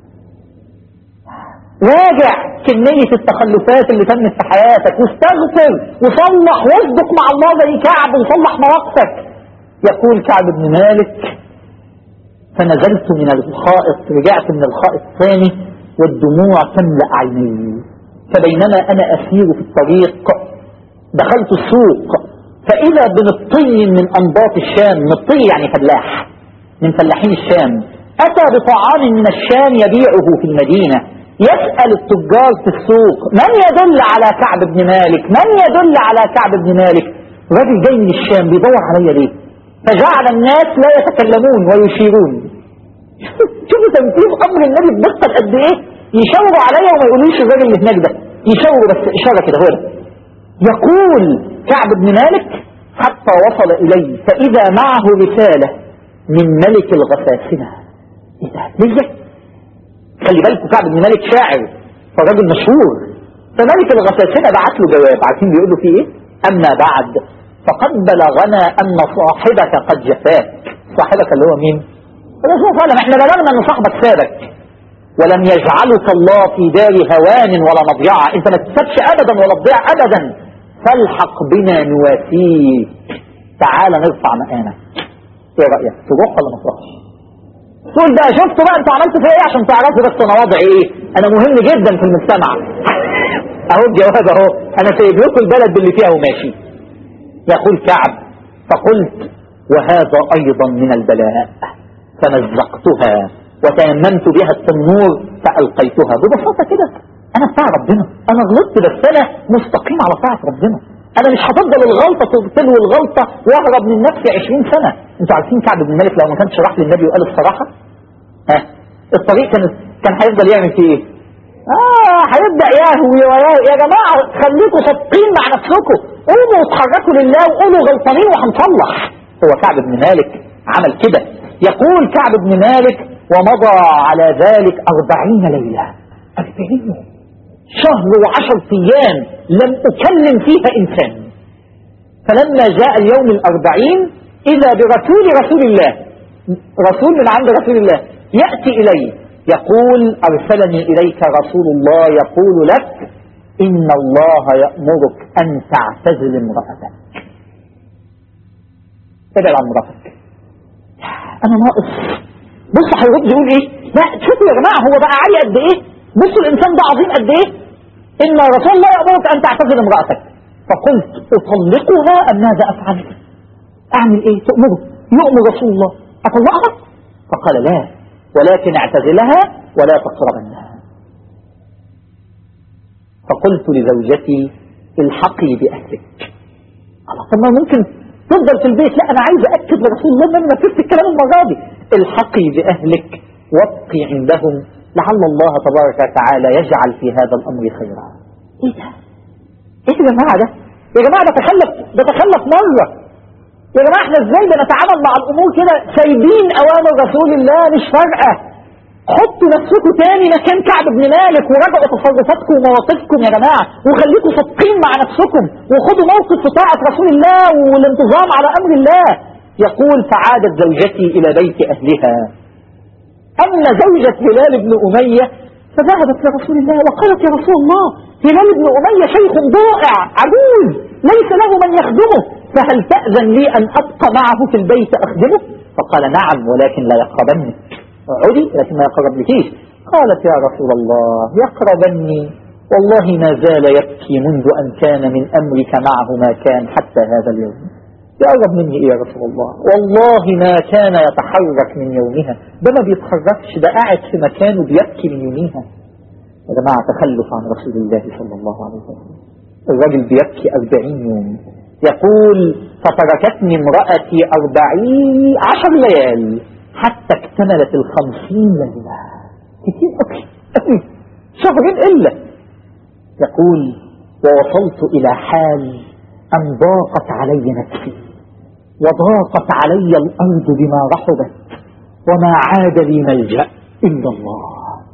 راجع كمية التخلفات اللي تمت في حياتك واستغفر وصلح واصدق مع الله زي كعب وصلح مواقفك يقول كعب بن مالك فنزلت من الخائط رجعت من الخائط الثاني والدموع تملأ عيني فبينما أنا أسير في الطريق دخلت السوق فإذا بمطي من أنباط الشام مطي يعني فلاح من فلاحين الشام أتى بطعام من الشام يبيعه في المدينة يسأل التجار في السوق من يدل على كعب بن مالك من يدل على كعب بن مالك راجل جاي من الشام بيدور عليا ليه فجعل الناس لا يتكلمون ويشيرون شوفوا تمثيل أمر النبي بدقة قد إيه يشاوروا عليا وما يقولوش الراجل اللي هناك ده يشاور بس إشارة كده هو ده. يقول كعب بن مالك حتى وصل إلي فإذا معه رسالة من ملك الغساسنة إيه ده؟ ليه؟ خلي بالكم كعب بن مالك شاعر فراجل مشهور فملك الغساسنة بعت له جواب عارفين بيقول له فيه ايه اما بعد فقد بلغنا ان صاحبك قد جفاك صاحبك اللي هو مين الرسول صلى الله عليه وسلم احنا بلغنا ان صاحبك سابك ولم يجعلك الله في دار هوان ولا مضيعة انت ما تسابش ابدا ولا تضيع ابدا فالحق بنا نواسيك تعال نرفع مقامك ايه رأيك تروح ولا ما تروحش تقول بقى شفتوا بقى انتوا عملتوا فيا ايه عشان تعرفوا بس انا وضعي ايه انا مهم جدا في المجتمع اهو الجواب اهو انا سايب لكم البلد باللي فيها وماشي يقول كعب فقلت وهذا ايضا من البلاء فمزقتها وتيممت بها التنور فالقيتها ببساطه كده انا بتاع ربنا انا غلطت بس انا مستقيم على طاعه ربنا انا مش هفضل الغلطه تلو الغلطه واهرب من نفسي 20 سنه انتوا عارفين كعب بن مالك لو ما كانش راح للنبي وقال الصراحه ها الطريق كان كان هيفضل يعمل فيه ايه اه هيبدا يهوي ويهوي يا جماعه خليكم صادقين مع نفسكم قوموا واتحركوا لله وقولوا غلطانين وهنصلح هو كعب بن مالك عمل كده يقول كعب بن مالك ومضى على ذلك أربعين ليلة أربعين شهر وعشر أيام لم أكلم فيها إنسان فلما جاء اليوم الأربعين إذا برسول رسول الله رسول من عند رسول الله يأتي إلي يقول أرسلني إليك رسول الله يقول لك إن الله يأمرك أن تعتزل امرأتك ابعد عن امرأتك أنا ناقص بص هيرد يقول إيه لا شوفوا يا جماعة هو بقى عالي قد إيه بصوا الإنسان ده عظيم قد إيه إن رسول الله يأمرك أن تعتزل امرأتك فقلت أطلقها أم ماذا أفعل أعمل إيه تؤمره يؤمر رسول الله أطلقها فقال لا ولكن اعتزلها ولا تقربنها فقلت لزوجتي الحقي بأهلك الله طب ما ممكن تفضل في البيت لا أنا عايز أكد لرسول الله أن أنا نفذت الكلام المرة دي الحقي بأهلك وابقي عندهم لعل الله تبارك وتعالى يجعل في هذا الأمر خيرا إيه ده؟ إيه يا جماعة ده؟ يا جماعة ده تخلف ده تخلف مرة يا جماعة احنا ازاي بنتعامل مع الأمور كده سايبين أوامر رسول الله مش فارقة حطوا نفسكم تاني مكان كعب بن مالك وراجعوا تصرفاتكم ومواقفكم يا جماعة وخليكم صادقين مع نفسكم وخدوا موقف في طاعة رسول الله والانتظام على أمر الله يقول فعادت زوجتي إلى بيت أهلها أما زوجة هلال بن أمية فذهبت لرسول الله وقالت يا رسول الله هلال بن أمية شيخ ضائع عجوز ليس له من يخدمه فهل تأذن لي أن أبقى معه في البيت أخدمه فقال نعم ولكن لا يقربنك اقعدي لكن ما يقربنكيش قالت يا رسول الله يقربني والله ما زال يبكي منذ أن كان من أمرك معه ما كان حتى هذا اليوم يقرب مني إيه يا رسول الله والله ما كان يتحرك من يومها ده ما بيتحركش ده قاعد في مكانه بيبكي من يومها يا جماعة تخلف عن رسول الله صلى الله عليه وسلم الراجل بيبكي أربعين يوم يقول فتركتني امرأتي أربعين عشر ليال حتى اكتملت الخمسين ليلة كتير أوي أوي شهرين إلا يقول ووصلت إلى حال أن ضاقت علي نفسي وضاقت علي الأرض بما رحبت وما عاد لي ملجأ إلا الله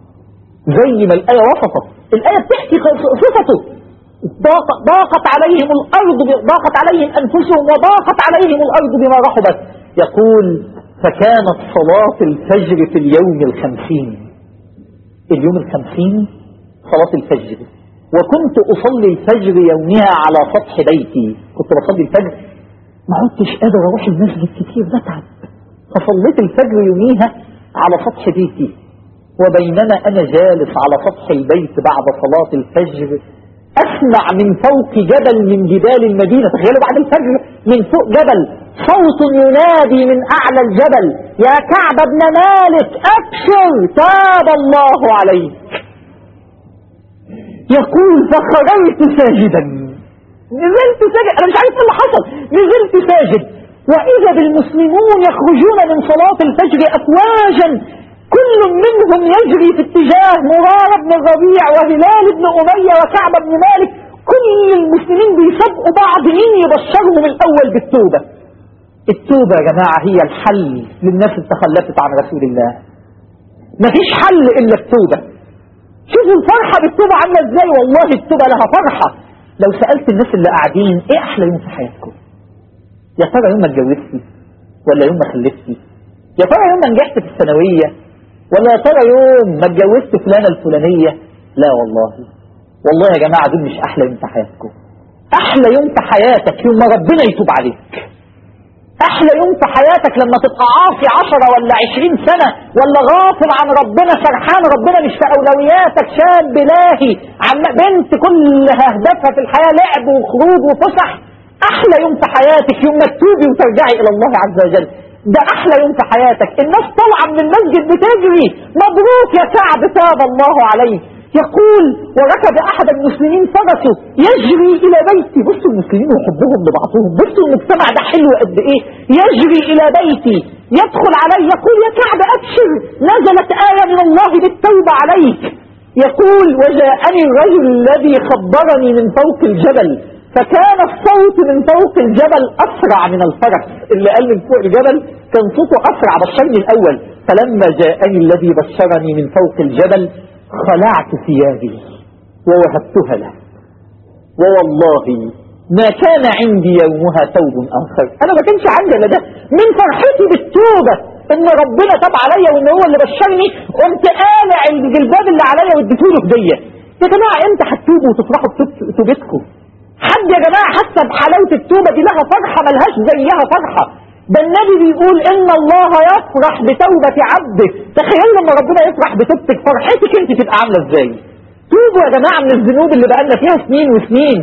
زي ما الآية وصفت الآية بتحكي صفته ضاق ضاقت عليهم الأرض ضاقت عليهم أنفسهم وضاقت عليهم الأرض بما رحبت يقول فكانت صلاة الفجر في اليوم الخمسين اليوم الخمسين صلاة الفجر وكنت أصلي الفجر يومها على سطح بيتي كنت بصلي الفجر ما عدتش قادر أروح المسجد كتير بتعب فصليت الفجر يوميها على سطح بيتي وبينما أنا جالس على سطح البيت بعد صلاة الفجر أسمع من فوق جبل من جبال المدينة تخيلوا بعد الفجر من فوق جبل صوت ينادي من أعلى الجبل يا كعب بن مالك أبشر تاب الله عليك يقول فخرجت ساجدا نزلت ساجد أنا مش عارف ايه اللي حصل نزلت ساجد وإذا بالمسلمون يخرجون من صلاة الفجر أفواجا كل كل منهم يجري في اتجاه مرارة بن الربيع وهلال بن أمية وكعب بن مالك كل المسلمين بيسابقوا بعض مين يبشرهم الأول بالتوبة التوبة يا جماعة هي الحل للناس اللي تخلفت عن رسول الله مفيش حل إلا التوبة شوفوا الفرحة بالتوبة عاملة ازاي والله التوبة لها فرحة لو سألت الناس اللي قاعدين ايه أحلى يوم في حياتكم يا ترى يوم ما اتجوزتي ولا يوم ما خلفتي يا ترى يوم ما نجحت في الثانوية ولا يا ترى يوم ما اتجوزت فلانة الفلانية لا والله والله يا جماعة دول مش أحلى يوم في حياتكم أحلى يوم في حياتك يوم ما ربنا يتوب عليك أحلى يوم في حياتك لما تبقى عاصي عشرة ولا عشرين سنة ولا غافل عن ربنا سرحان ربنا مش في أولوياتك شاب لاهي عم بنت كل هدفها في الحياة لعب وخروج وفسح أحلى يوم في حياتك يوم ما تتوبي وترجعي إلى الله عز وجل ده أحلى يوم في حياتك الناس طالعة من المسجد بتجري مبروك يا كعب تاب الله عليك يقول وركب أحد المسلمين فرسه يجري إلى بيتي بصوا المسلمين وحبهم لبعضهم بصوا المجتمع ده حلو قد إيه يجري إلى بيتي يدخل علي يقول يا كعب أبشر نزلت آية من الله بالتوبة عليك يقول وجاءني الرجل الذي خبرني من فوق الجبل فكان الصوت من فوق الجبل أسرع من الفرس اللي قال من فوق الجبل كان صوته أسرع بشرني الأول فلما جاءني الذي بشرني من فوق الجبل خلعت ثيابي ووهبتها له ووالله ما كان عندي يومها ثوب آخر أنا ما كانش عندي إلا ده من فرحتي بالتوبة إن ربنا تاب عليا وإن هو اللي بشرني قمت قالع الجلباب اللي عليا واديته له هدية يا جماعة إمتى هتتوبوا وتفرحوا بتوبتكم حد يا جماعة حاسة بحلاوة التوبة دي لها فرحة ملهاش زيها فرحة ده النبي بيقول ان الله يفرح بتوبة عبده تخيل لما ربنا يفرح بتوبتك فرحتك انت تبقى عاملة ازاي توبوا يا جماعة من الذنوب اللي بقالنا فيها سنين وسنين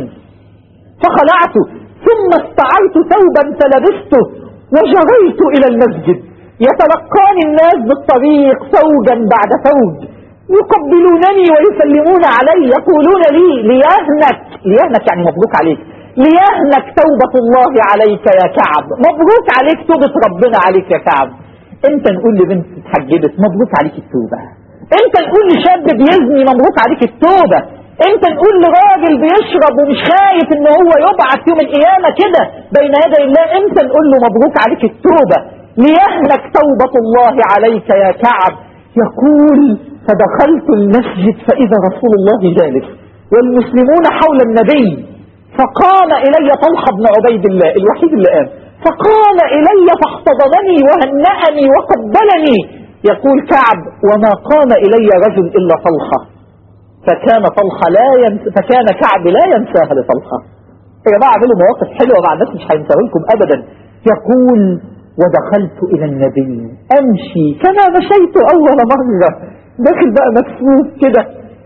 فخلعته ثم استعرت ثوبا فلبسته وجريت الى المسجد يتلقاني الناس بالطريق فوجا بعد فوج يقبلونني ويسلمون علي يقولون لي ليهنك ليهنك يعني مبروك عليك ليهنك توبة الله عليك يا كعب مبروك عليك توبة ربنا عليك يا كعب انت نقول لبنت اتحجبت مبروك عليك التوبة انت نقول لشاب بيزني مبروك عليك التوبة انت نقول لراجل بيشرب ومش خايف ان هو يبعث يوم القيامة كده بين يدي الله انت نقول له مبروك عليك التوبة ليهنك توبة الله عليك يا كعب يقول فدخلت المسجد فإذا رسول الله جالس والمسلمون حول النبي فقام إلي طلحة بن عبيد الله الوحيد اللي قام فقام إلي فاحتضنني وهنأني وقبلني يقول كعب وما قام إلي رجل إلا طلحة فكان طلحة لا ينس فكان كعب لا ينساها لطلحة يا جماعة اعملوا مواقف حلوة مع الناس مش هينساها لكم أبدا يقول ودخلت إلى النبي أمشي كما مشيت أول مرة داخل بقى مكسوف كده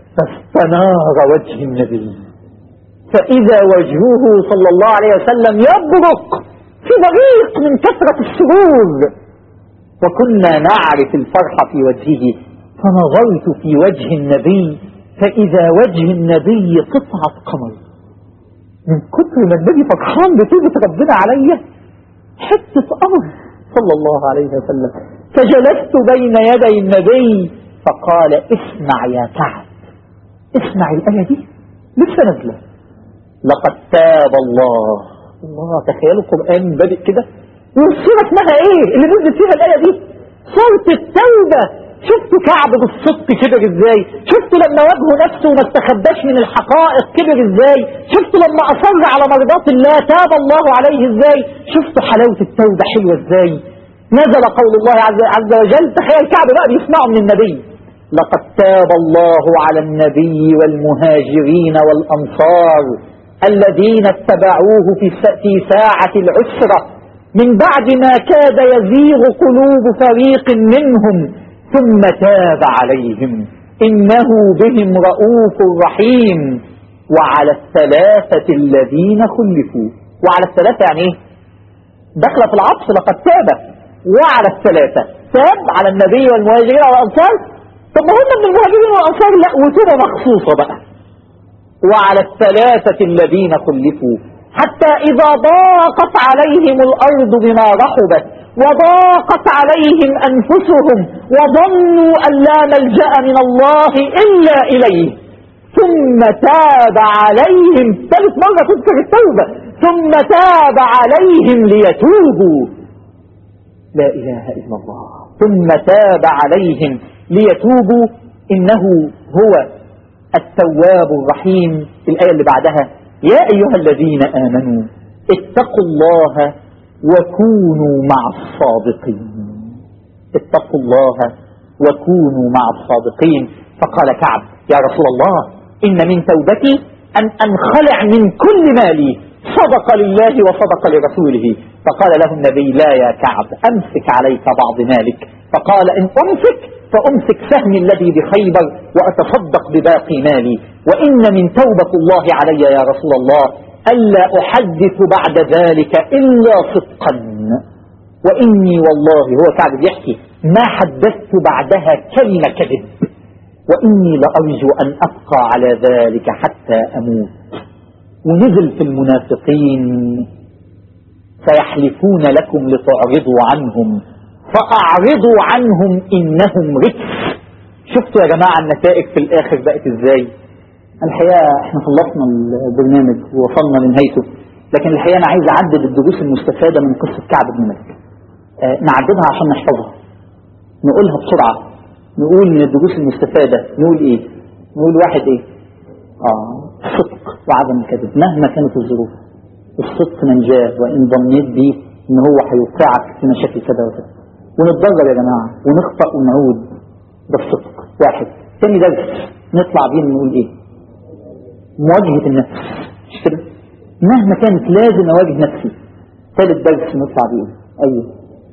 فاستنار وجه النبي فإذا وجهه صلى الله عليه وسلم يبرق في بريق من كثرة السرور وكنا نعرف الفرح في وجهه فنظرت في وجه النبي فإذا وجه النبي قطعة قمر من كتر ما النبي فرحان بتوبة ربنا عليا حتة قمر صلى الله عليه وسلم فجلست بين يدي النبي فقال اسمع يا كعب اسمع الآية دي لسه نازله لقد تاب الله الله تخيلوا القرآن بادئ كده والسورة اسمها ايه اللي نزلت فيها الآية دي سورة التوبة شفتوا كعب بالصدق كبر ازاي شفتوا لما واجهوا نفسه وما استخباش من الحقائق كبر ازاي شفتوا لما اصر على مرضات الله تاب الله عليه ازاي شفتوا حلاوة التوبة حلوة ازاي نزل قول الله عز, عز وجل تخيل كعب بقى بيسمعه من النبي لقد تاب الله على النبي والمهاجرين والأنصار الذين اتبعوه في في ساعة العسرة من بعد ما كاد يزيغ قلوب فريق منهم ثم تاب عليهم إنه بهم رؤوف رحيم وعلى الثلاثة الذين خلفوا وعلى الثلاثة يعني ايه دخل في العطف لقد تاب وعلى الثلاثة تاب على النبي والمهاجرين والأنصار طب ما هم من المهاجرين والأنصار لا وتوبة مخصوصة بقى وعلى الثلاثة الذين خلفوا حتى إذا ضاقت عليهم الأرض بما رحبت وضاقت عليهم أنفسهم وظنوا أن لا ملجأ من الله إلا إليه ثم تاب عليهم ثالث مرة تذكر التوبة ثم تاب عليهم ليتوبوا لا إله إلا الله ثم تاب عليهم ليتوبوا إنه هو التواب الرحيم الآية اللي بعدها يا أيها الذين آمنوا اتقوا الله وكونوا مع الصادقين اتقوا الله وكونوا مع الصادقين فقال كعب يا رسول الله إن من توبتي أن أنخلع من كل مالي صدق لله وصدق لرسوله فقال له النبي لا يا كعب أمسك عليك بعض مالك فقال إن أمسك فأمسك سهمي الذي بخيبر وأتصدق بباقي مالي وإن من توبة الله علي يا رسول الله ألا أحدث بعد ذلك إلا صدقا وإني والله هو كعب بيحكي ما حدثت بعدها كلمة كذب وإني لأرجو أن أبقى على ذلك حتى أموت ونزل في المنافقين سيحلفون لكم لتعرضوا عنهم فأعرضوا عنهم إنهم رجس شفتوا يا جماعة النتائج في الآخر بقت إزاي الحقيقة احنا خلصنا البرنامج ووصلنا لنهايته لكن الحقيقة أنا عايز أعدد الدروس المستفادة من قصة كعب بن مالك آه نعددها عشان نحفظها نقولها بسرعة نقول من الدروس المستفادة نقول إيه نقول واحد إيه آه الصدق وعدم الكذب مهما كانت الظروف الصدق منجاه وإن ظنيت بيه إن هو هيوقعك في مشاكل كذا وكذا ونتدرب يا جماعة ونخطأ ونعود ده الصدق واحد تاني درس نطلع بيه نقول إيه مواجهة النفس مش كده مهما كانت لازم أواجه نفسي ثالث درس نطلع بيه أيوه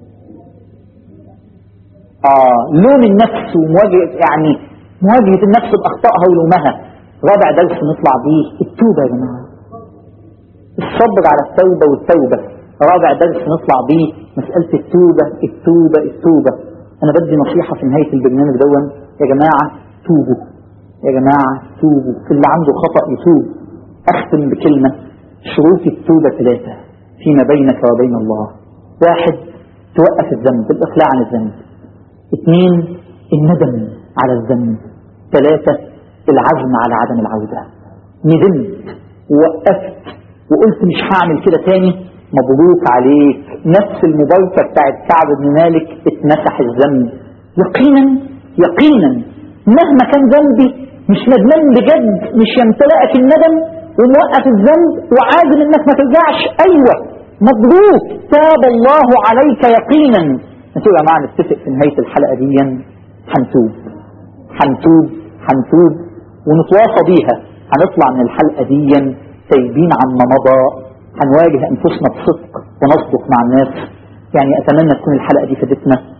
آه لوم النفس ومواجهة يعني مواجهة النفس بأخطائها ولومها رابع درس نطلع بيه التوبة يا جماعة الصبر على التوبة والتوبة رابع درس نطلع بيه مسألة التوبة التوبة التوبة أنا بدي نصيحة في نهاية البرنامج دون يا جماعة توبوا يا جماعة توبوا اللي عنده خطأ يتوب أختم بكلمة شروط التوبة ثلاثة فيما بينك وبين الله واحد توقف الذنب الإقلاع عن الذنب اثنين الندم على الذنب ثلاثة العزم على عدم العودة ندمت ووقفت وقلت مش هعمل كده تاني مبروك عليك نفس المباركة بتاعت كعب بن مالك اتمسح الذنب يقينا يقينا مهما كان ذنبي مش ندمان بجد مش يمتلئك الندم وموقف الذنب وعازم انك ما ترجعش ايوه مبروك تاب الله عليك يقينا انتوا يا جماعه نتفق في نهايه الحلقه دي هنتوب هنتوب هنتوب ونتواصى بيها هنطلع من الحلقه دي تايبين عما مضى هنواجه انفسنا بصدق ونصدق مع الناس يعني اتمنى تكون الحلقه دي فادتنا